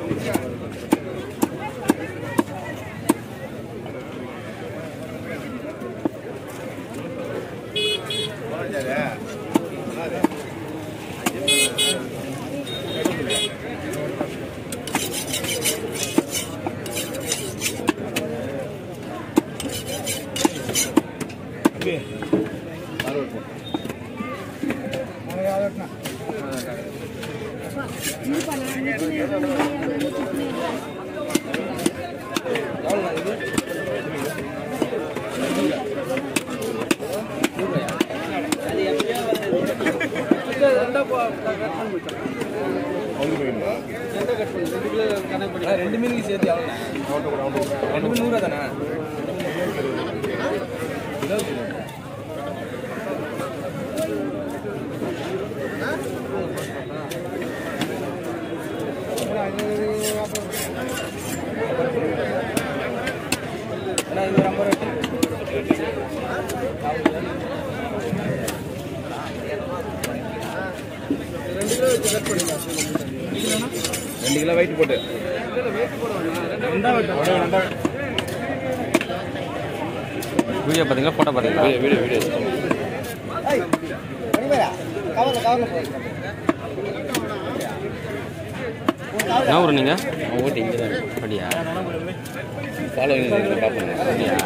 ரெண்டு மீனுக்கு சேர்த்து எவ்வளோ ரெண்டு மீன் நூறுரூவா தானே அண்ணா இது ஒரு ஐம்பது ரூபா ரெண்டு கிலோ வெயிட் போட்டு வீடியோ பார்த்தீங்களா ஃபோட்டோ பார்த்தீங்களா வீடியோ வீடியோ என்ன ஊர் நீங்கள் ஓட்டி இங்கே தான் அப்படியா ஃபாலோவிங் பார்ப்போம் அப்படியா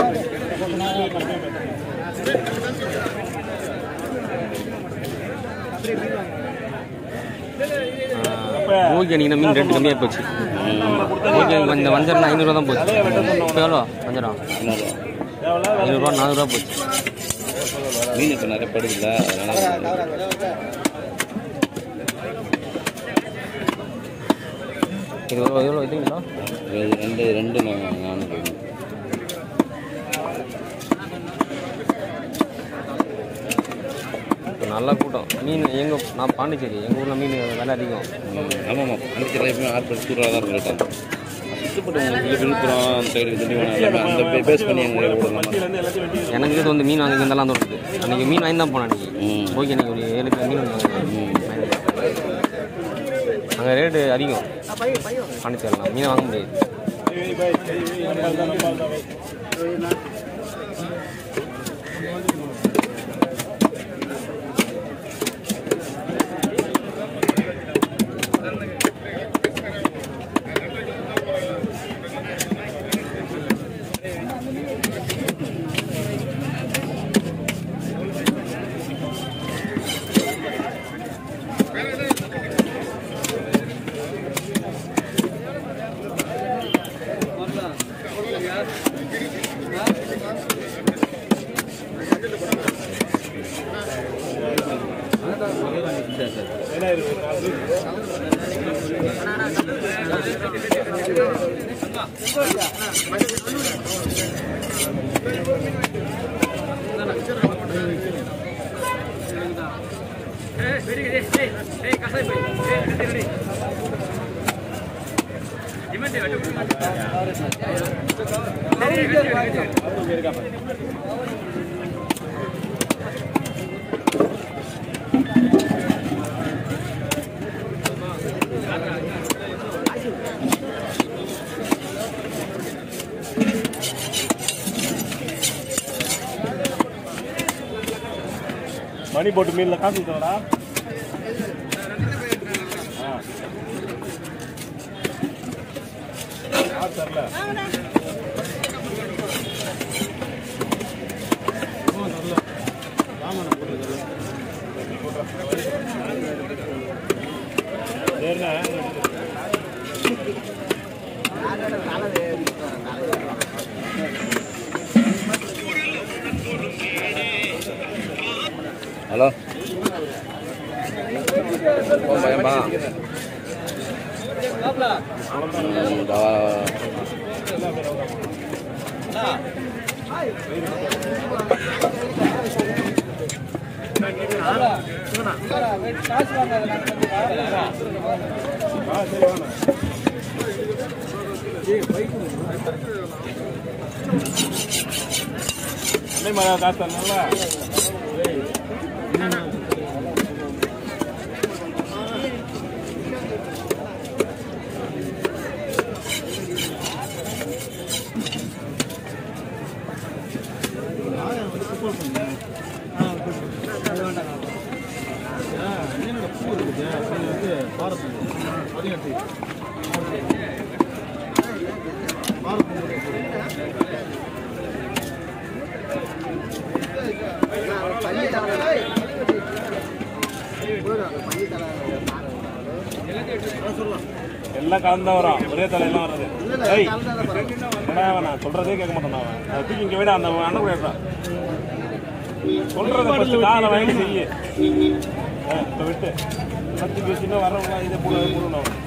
ஓகே அன்றைக்கி மீன் ரேட்டு கம்மியாக போச்சு ஓகே இந்த வஞ்சரம் ஐநூறுரூவா தான் போச்சு இப்போ எவ்வளோ வஞ்சரம் ஐநூறுரூவா நானூறுரூவா போச்சு மீன் இப்போ நிறைய படுதுல்ல அதனால இது எவ்வளோ எவ்வளோ இதுங்களா இது ரெண்டு ரெண்டு நான் நானூறு இப்போ நல்ல கூட்டம் மீன் எங்கள் நான் பாண்டிச்சேரி எங்கள் ஊரில் மீன் விலை அதிகம் ஆமாம்மா பாண்டிச்சேரியில் எப்பவுமே ஆறு சூறாக தான் இருக்கும் ரேட்டாக சுத்தப்பட்டு உங்களுக்கு விழுப்புரம் சைடு திண்டிவனம் எல்லாமே அந்த பேஸ் பண்ணி எங்களுக்கு விடலாம் எனக்கு இது வந்து மீன் வாங்கி இருந்தாலும் தோணுது அன்றைக்கி மீன் வாங்கி தான் போனேன் அன்றைக்கி ம். ஓகே அன்றைக்கி ஒரு ஏழு கிலோ மீன் வாங்கி அங்கே ரேட்டு அதிகம் பாண்டிச்சேரிலாம் மீன் வாங்க முடியாது மணி போட்டு மீன்ல காசு கொடுத்தோடா தரல சரிண்ணா ஹலோ பயம்பா ஆ சரி வாண்ணா அன்னை மழை காசு தரணும்ல எல்லாம் கலந்து தான் வரும் ஒரே தலையெல்லாம் வராது ஏய் என்னடா அவன் நான் சொல்றதே கேட்க மாட்டான் அவன் அதை தூக்கி இங்க விட அந்த அண்ணன் கூட எடுறான் சொல்றத ஃபர்ஸ்ட் காலை வாங்கி செய்யு ஆ, இப்ப விட்டு பத்து பேசினா வர்றவங்க இதை போட போடணும் அவன்